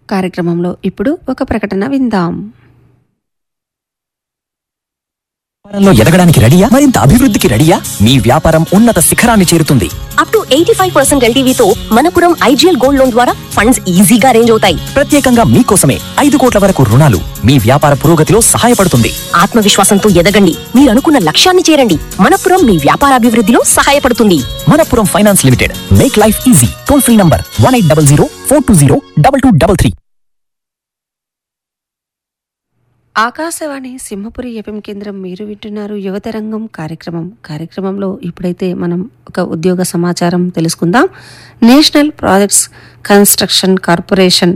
కార్యక్రమంలో ఇప్పుడు ఒక ప్రకటన విందాం వ్యాపారంలో ఎదగడానికి రెడీయా మరింత అభివృద్ధికి రెడీయా మీ వ్యాపారం ఉన్నత శిఖరాన్ని చేరుతుంది up to eighty five percent ఎల్టీవీతో మనపురం ఐజీఎల్ గోల్డ్ లోన్ ద్వారా ఫండ్స్ ఈజీగా అరేంజ్ అవుతాయి ప్రత్యేకంగా మీకోసమే ఐదు కోట్ల వరకు రుణాలు మీ వ్యాపార పురోగతిలో సహాయపడుతుంది ఆత్మవిశ్వాసంతో ఎదగండి మీరు అనుకున్న లక్ష్యాన్ని చేరండి మనపురం మీ వ్యాపార అభివృద్ధిలో సహాయపడుతుంది Manappuram finance limited make life easy toll free number one eight double zero four two zero double two double three Akashvani Simhapuri F కేంద్రం మీరు వింటున్నారు యువతరంగం కార్యక్రమం కార్యక్రమంలో ఇప్పుడైతే మనం ఒక ఉద్యోగ సమాచారం తెలుసుకుందాం national projects construction corporation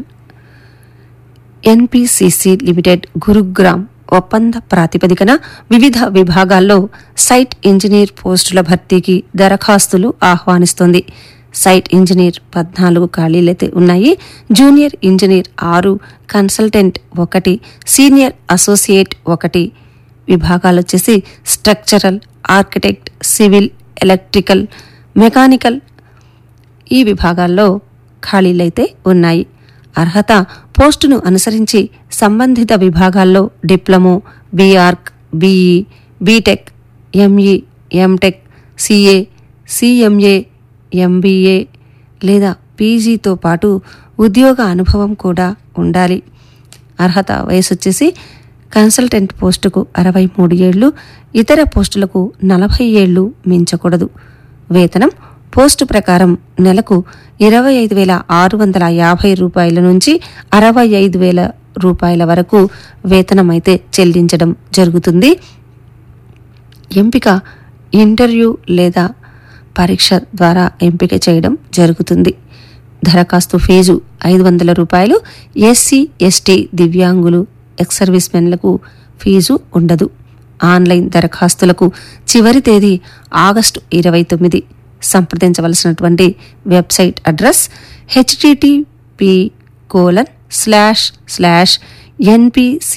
NPCC limited Gurugram ఒప్పంద ప్రాతిపదికన వివిధ విభాగాల్లో సైట్ ఇంజనీర్ పోస్టుల భర్తీకి దరఖాస్తులు ఆహ్వానిస్తోంది సైట్ ఇంజనీర్ పద్నాలుగు ఖాళీలైతే ఉన్నాయి జూనియర్ ఇంజనీర్ ఆరు కన్సల్టెంట్ ఒకటి సీనియర్ అసోసియేట్ ఒకటి విభాగాలు వచ్చేసి structural architect civil electrical mechanical ఈ విభాగాల్లో ఖాళీలైతే ఉన్నాయి అర్హత పోస్టును అనుసరించి సంబంధిత విభాగాల్లో diploma BArch BE BTech ME MTech CA CMA MBA లేదా పీజీతో పాటు ఉద్యోగ అనుభవం కూడా ఉండాలి అర్హత వయసు వచ్చేసి కన్సల్టెంట్ పోస్టుకు అరవై మూడు ఏళ్లు ఇతర పోస్టులకు నలభై ఏళ్లు మించకూడదు వేతనం పోస్టు ప్రకారం నెలకు ఇరవై ఐదు వేల ఆరు వందల యాభై రూపాయల నుంచి అరవై ఐదు వేల రూపాయల వరకు వేతనం అయితే చెల్లించడం జరుగుతుంది ఎంపిక ఇంటర్వ్యూ లేదా పరీక్ష ద్వారా ఎంపిక చేయడం జరుగుతుంది దరఖాస్తు ఫీజు ఐదు వందల రూపాయలు ఎస్సీ ఎస్టీ దివ్యాంగులు ఎక్స్ సర్వీస్ మెన్లకు ఫీజు ఉండదు ఆన్లైన్ దరఖాస్తులకు చివరి తేదీ ఆగస్టు ఇరవై తొమ్మిది సంప్రదించవలసినటువంటి website address HTTP colon slash slash NPC